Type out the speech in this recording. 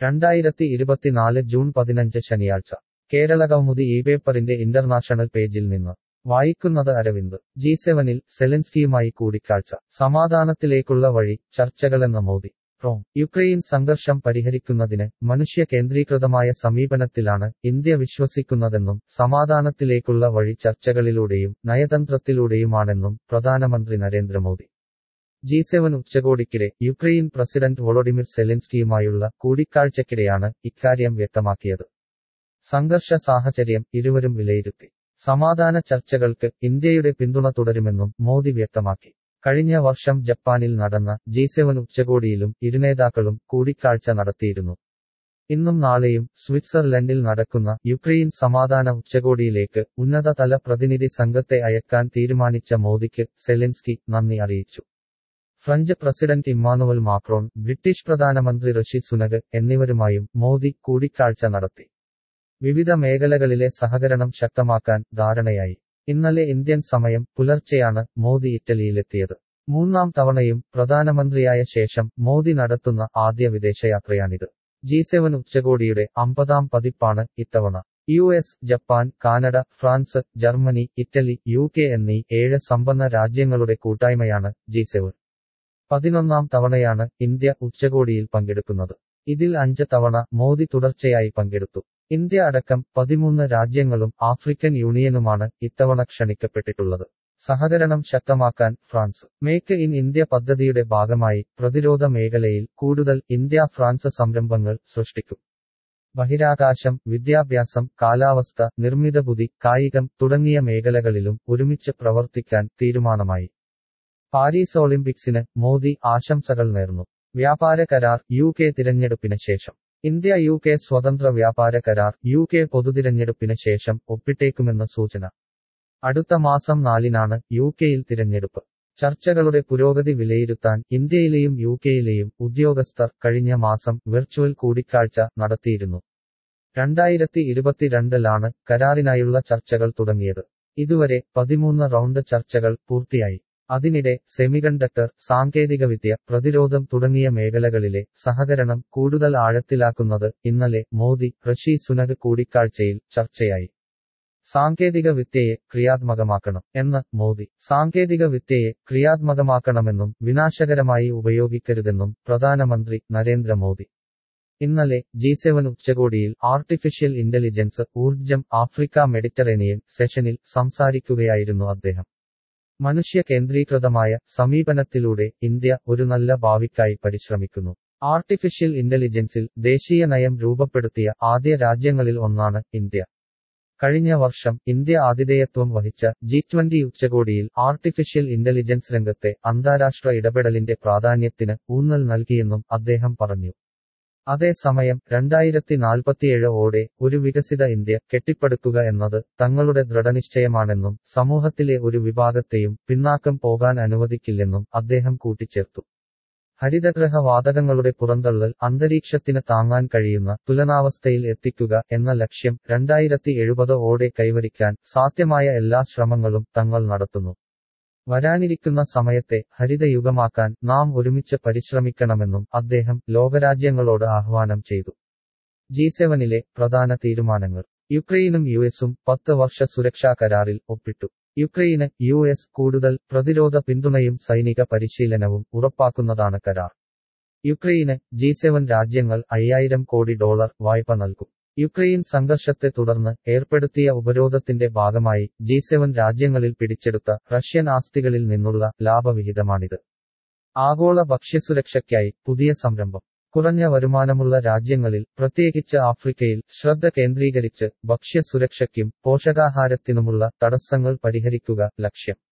രണ്ടായിരത്തി ഇരുപത്തിനാല് ജൂൺ പതിനഞ്ച് ശനിയാഴ്ച കേരളകൗമുദി ഈ പേപ്പറിന്റെ ഇന്റർനാഷണൽ പേജിൽ നിന്ന് വായിക്കുന്നത് അരവിന്ദ് ജി സെവനിൽ സെലൻസ്കിയുമായി കൂടിക്കാഴ്ച സമാധാനത്തിലേക്കുള്ള വഴി ചർച്ചകളെന്ന മോദി റോം യുക്രൈൻ സംഘർഷം പരിഹരിക്കുന്നതിന് മനുഷ്യ കേന്ദ്രീകൃതമായ സമീപനത്തിലാണ് ഇന്ത്യ വിശ്വസിക്കുന്നതെന്നും സമാധാനത്തിലേക്കുള്ള വഴി ചർച്ചകളിലൂടെയും നയതന്ത്രത്തിലൂടെയുമാണെന്നും പ്രധാനമന്ത്രി നരേന്ദ്രമോദി ജി സെവൻ ഉച്ചകോടിക്കിടെ യുക്രൈൻ പ്രസിഡന്റ് വൊളോഡിമിർ സെലൻസ്കിയുമായുള്ള കൂടിക്കാഴ്ചക്കിടെയാണ് ഇക്കാര്യം വ്യക്തമാക്കിയത് സംഘർഷ സാഹചര്യം ഇരുവരും വിലയിരുത്തി സമാധാന ചർച്ചകൾക്ക് ഇന്ത്യയുടെ പിന്തുണ തുടരുമെന്നും മോദി വ്യക്തമാക്കി കഴിഞ്ഞ വർഷം ജപ്പാനിൽ നടന്ന ജി സെവൻ ഉച്ചകോടിയിലും ഇരുനേതാക്കളും കൂടിക്കാഴ്ച നടത്തിയിരുന്നു ഇന്നും നാളെയും സ്വിറ്റ്സർലൻഡിൽ നടക്കുന്ന യുക്രൈൻ സമാധാന ഉച്ചകോടിയിലേക്ക് ഉന്നതതല പ്രതിനിധി സംഘത്തെ അയക്കാൻ തീരുമാനിച്ച മോദിക്ക് സെലൻസ്കി നന്ദി അറിയിച്ചു French president Emmanuel Macron British പ്രധാനമന്ത്രി ഋഷി സുനക് എന്നിവരുമായും മോദി കൂടിക്കാഴ്ച നടത്തി വിവിധ മേഖലകളിലെ സഹകരണം ശക്തമാക്കാൻ ധാരണയായി ഇന്നലെ ഇന്ത്യൻ സമയം പുലർച്ചെയാണ് മോദി ഇറ്റലിയിലെത്തിയത് മൂന്നാം തവണയും പ്രധാനമന്ത്രിയായ ശേഷം മോദി നടത്തുന്ന ആദ്യ വിദേശയാത്രയാണിത് ജി സെവൻ ഉച്ചകോടിയുടെ അമ്പതാം പതിപ്പാണ് ഇത്തവണ U S Japan Canada France Germany Italy U K എന്നീ ഏഴ് സമ്പന്ന രാജ്യങ്ങളുടെ കൂട്ടായ്മയാണ് ജി സെവൻ പതിനൊന്നാം തവണയാണ് ഇന്ത്യ ഉച്ചകോടിയിൽ പങ്കെടുക്കുന്നത് ഇതിൽ അഞ്ച് തവണ മോദി തുടർച്ചയായി പങ്കെടുത്തു ഇന്ത്യ അടക്കം പതിമൂന്ന് രാജ്യങ്ങളും ആഫ്രിക്കൻ യൂണിയനുമാണ് ഇത്തവണ ക്ഷണിക്കപ്പെട്ടിട്ടുള്ളത് സഹകരണം ശക്തമാക്കാൻ ഫ്രാൻസ് മേക്ക് ഇൻ ഇന്ത്യ പദ്ധതിയുടെ ഭാഗമായി പ്രതിരോധ മേഖലയിൽ കൂടുതൽ ഇന്ത്യ ഫ്രാൻസ് സംരംഭങ്ങൾ സൃഷ്ടിക്കും ബഹിരാകാശം വിദ്യാഭ്യാസം കാലാവസ്ഥ നിർമ്മിത ബുദ്ധി കായികം തുടങ്ങിയ മേഖലകളിലും ഒരുമിച്ച് പ്രവർത്തിക്കാൻ തീരുമാനമായി പാരീസ് ഒളിമ്പിക്സിന് മോദി ആശംസകൾ നേർന്നു വ്യാപാര കരാർ യു കെ തിരഞ്ഞെടുപ്പിന് ശേഷം ഇന്ത്യ യു കെ സ്വതന്ത്ര വ്യാപാര കരാർ യു കെ പൊതുതിരഞ്ഞെടുപ്പിന് ശേഷം ഒപ്പിട്ടേക്കുമെന്ന് സൂചന അടുത്ത മാസം നാലിനാണ് യു കെയിൽ തിരഞ്ഞെടുപ്പ് ചർച്ചകളുടെ പുരോഗതി വിലയിരുത്താൻ ഇന്ത്യയിലെയും യു കെയിലെയും ഉദ്യോഗസ്ഥർ കഴിഞ്ഞ മാസം വെർച്വൽ കൂടിക്കാഴ്ച നടത്തിയിരുന്നു രണ്ടായിരത്തി ഇരുപത്തിരണ്ടിലാണ് കരാറിനായുള്ള ചർച്ചകൾ തുടങ്ങിയത് ഇതുവരെ പതിമൂന്ന് റൗണ്ട് ചർച്ചകൾ പൂർത്തിയായി അതിനിടെ സെമികണ്ടക്ടർ സാങ്കേതികവിദ്യ പ്രതിരോധം തുടങ്ങിയ മേഖലകളിലെ സഹകരണം കൂടുതൽ ആഴത്തിലാക്കുന്നത് ഇന്നലെ മോദി ഋഷി സുനക് കൂടിക്കാഴ്ചയിൽ ചർച്ചയായി സാങ്കേതിക വിദ്യയെ ക്രിയാത്മകമാക്കണം എന്ന് മോദി സാങ്കേതിക വിദ്യയെ ക്രിയാത്മകമാക്കണമെന്നും വിനാശകരമായി ഉപയോഗിക്കരുതെന്നും പ്രധാനമന്ത്രി നരേന്ദ്രമോദി ഇന്നലെ ജി സെവൻ ഉച്ചകോടിയിൽ ആർട്ടിഫിഷ്യൽ ഇന്റലിജൻസ് ഊർജം ആഫ്രിക്ക മെഡിറ്ററേനിയൻ സെഷനിൽ സംസാരിക്കുകയായിരുന്നു അദ്ദേഹം മനുഷ്യ കേന്ദ്രീകൃതമായ സമീപനത്തിലൂടെ ഇന്ത്യ ഒരു നല്ല ഭാവിക്കായി പരിശ്രമിക്കുന്നു ആർട്ടിഫിഷ്യൽ ഇന്റലിജൻസിൽ ദേശീയ നയം രൂപപ്പെടുത്തിയ ആദ്യ രാജ്യങ്ങളിൽ ഒന്നാണ് ഇന്ത്യ കഴിഞ്ഞ വർഷം ഇന്ത്യ ആതിഥേയത്വം വഹിച്ച ജി ട്വന്റി ഉച്ചകോടിയിൽ ആർട്ടിഫിഷ്യൽ ഇന്റലിജൻസ് രംഗത്തെ അന്താരാഷ്ട്ര ഇടപെടലിന്റെ പ്രാധാന്യത്തിന് ഊന്നൽ നൽകിയെന്നും അദ്ദേഹം പറഞ്ഞു അതേസമയം രണ്ടായിരത്തി നാൽപ്പത്തിയേഴ് ഓടെ ഒരു വികസിത ഇന്ത്യ കെട്ടിപ്പടുക്കുക എന്നത് തങ്ങളുടെ ദൃഢനിശ്ചയമാണെന്നും സമൂഹത്തിലെ ഒരു വിഭാഗത്തെയും പിന്നാക്കം പോകാൻ അനുവദിക്കില്ലെന്നും അദ്ദേഹം കൂട്ടിച്ചേർത്തു ഹരിതഗ്രഹ വാതകങ്ങളുടെ പുറന്തള്ളൽ അന്തരീക്ഷത്തിന് താങ്ങാൻ കഴിയുന്ന തുലനാവസ്ഥയിൽ എത്തിക്കുക എന്ന ലക്ഷ്യം രണ്ടായിരത്തി എഴുപത് ഓടെ കൈവരിക്കാൻ സാധ്യമായ എല്ലാ ശ്രമങ്ങളും തങ്ങൾ നടത്തുന്നു വരാനിരിക്കുന്ന സമയത്തെ ഹരിതയുഗമാക്കാൻ നാം ഒരുമിച്ച് പരിശ്രമിക്കണമെന്നും അദ്ദേഹം ലോകരാജ്യങ്ങളോട് ആഹ്വാനം ചെയ്തു ജി സെവനിലെ പ്രധാന തീരുമാനങ്ങൾ യുക്രൈനും യു എസും പത്ത് വർഷ സുരക്ഷാ കരാറിൽ ഒപ്പിട്ടു യുക്രൈന് യു എസ് കൂടുതൽ പ്രതിരോധ പിന്തുണയും സൈനിക പരിശീലനവും ഉറപ്പാക്കുന്നതാണ് കരാർ യുക്രൈന് ജി സെവൻ രാജ്യങ്ങൾ അയ്യായിരം കോടി ഡോളർ വായ്പ നൽകും യുക്രൈൻ സംഘർഷത്തെ തുടർന്ന് ഏർപ്പെടുത്തിയ ഉപരോധത്തിന്റെ ഭാഗമായി ജി സെവൻ രാജ്യങ്ങളിൽ പിടിച്ചെടുത്ത റഷ്യൻ ആസ്തികളിൽ നിന്നുള്ള ലാഭവിഹിതമാണിത് ആഗോള ഭക്ഷ്യസുരക്ഷയ്ക്കായി പുതിയ സംരംഭം കുറഞ്ഞ വരുമാനമുള്ള രാജ്യങ്ങളിൽ പ്രത്യേകിച്ച് ആഫ്രിക്കയിൽ ശ്രദ്ധ കേന്ദ്രീകരിച്ച് ഭക്ഷ്യസുരക്ഷയ്ക്കും പോഷകാഹാരത്തിനുമുള്ള തടസ്സങ്ങൾ പരിഹരിക്കുക ലക്ഷ്യം